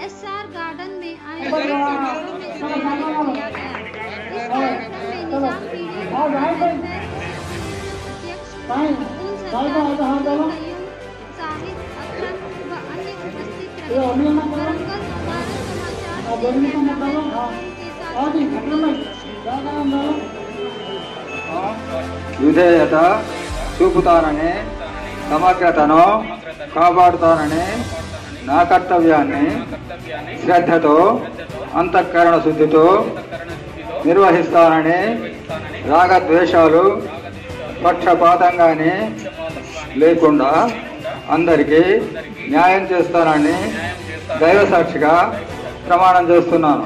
S R garden में आयोजित समारोह में सम्मानित किया गया इस कार्यक्रम में निजाम पीढ़ी अध्यक्ष उन सरकार कयूम साहिब अकरम व अन्य उपस्थित रहे वरंगल भारत समाचार से कैमरामैन के साथ విధేయత చూపుతానని సమగ్రతను కాపాడుతానని నా కర్తవ్యాన్ని శ్రద్ధతో అంతఃకరణ శుద్ధితో నిర్వహిస్తానని రాగద్వేషాలు పక్షపాతంగానే లేకుండా అందరికీ న్యాయం చేస్తానని దైవసాక్షిగా ప్రమాణం చేస్తున్నాను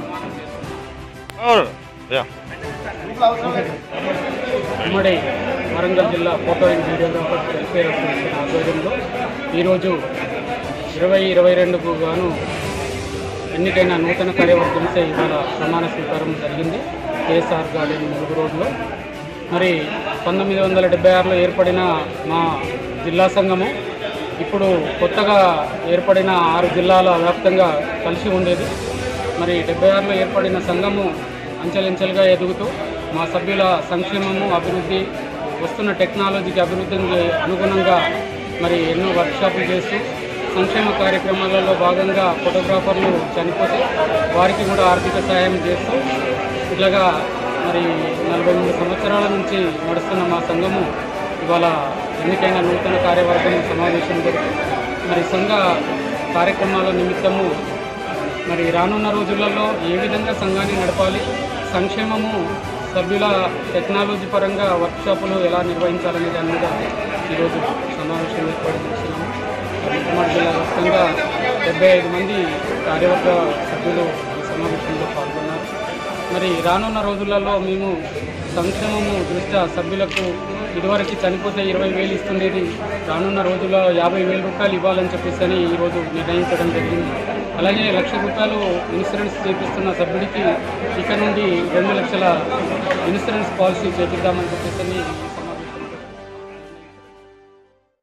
ఉమ్మడి వరంగల్ జిల్లా photo and videographers welfare association ఆధ్వర్యంలో ఈరోజు ఇరవై ఇరవై రెండుకు గాను ఎన్నికైన నూతన కార్యవర్గంసే ఇవాళ ప్రమాణ స్వీకారం జరిగింది కేఎస్ఆర్ గార్డెన్ ములుగు రోడ్లో మరి పంతొమ్మిది వందల డెబ్బై ఆరులో ఏర్పడిన మా జిల్లా సంఘము ఇప్పుడు కొత్తగా ఏర్పడిన ఆరు జిల్లాల వ్యాప్తంగా కలిసి ఉండేది మరి డెబ్బై ఆరులో ఏర్పడిన సంఘము అంచెలంచెలుగా ఎదుగుతూ మా సభ్యుల సంక్షేమము అభివృద్ధి వస్తున్న టెక్నాలజీకి అభివృద్ధికి అనుగుణంగా మరి ఎన్నో వర్క్షాపులు చేస్తూ సంక్షేమ కార్యక్రమాలలో భాగంగా ఫోటోగ్రాఫర్లు చనిపోతే వారికి కూడా ఆర్థిక సహాయం చేస్తూ ఇట్లాగా మరి నలభై మూడు సంవత్సరాల నుంచి నడుస్తున్న మా సంఘము ఇవాళ ఎన్నికైన నూతన కార్యవర్గం సమావేశం జరిగింది మరి సంఘ కార్యక్రమాల నిమిత్తము మరి రానున్న రోజులలో ఏ విధంగా సంఘాన్ని నడపాలి సంక్షేమము సభ్యుల టెక్నాలజీ పరంగా వర్క్షాపులు ఎలా నిర్వహించాలనే దాని మీద ఈరోజు సమావేశం ఏర్పాటు చేస్తున్నాము మరి ఉమ్మడి జిల్లా వ్యాప్తంగా డెబ్బై ఐదు మంది కార్యవర్గ సభ్యులు ఈ సమావేశంలో పాల్గొన్నారు మరి రానున్న రోజులలో మేము సంక్షేమము దృష్ట్యా సభ్యులకు ఇదివరకు చనిపోతే ఇరవై వేలు ఇస్తుండేది రానున్న రోజుల్లో యాభై వేల రూపాయలు ఇవ్వాలని చెప్పేసి అని ఈరోజు నిర్ణయించడం జరిగింది అలాగే లక్ష రూపాయలు ఇన్సూరెన్స్ చేపిస్తున్న సభ్యుడికి ఇక నుండి రెండు లక్షల ఇన్సూరెన్స్ పాలసీ చేపిద్దామని చెప్పేసి అని ఈ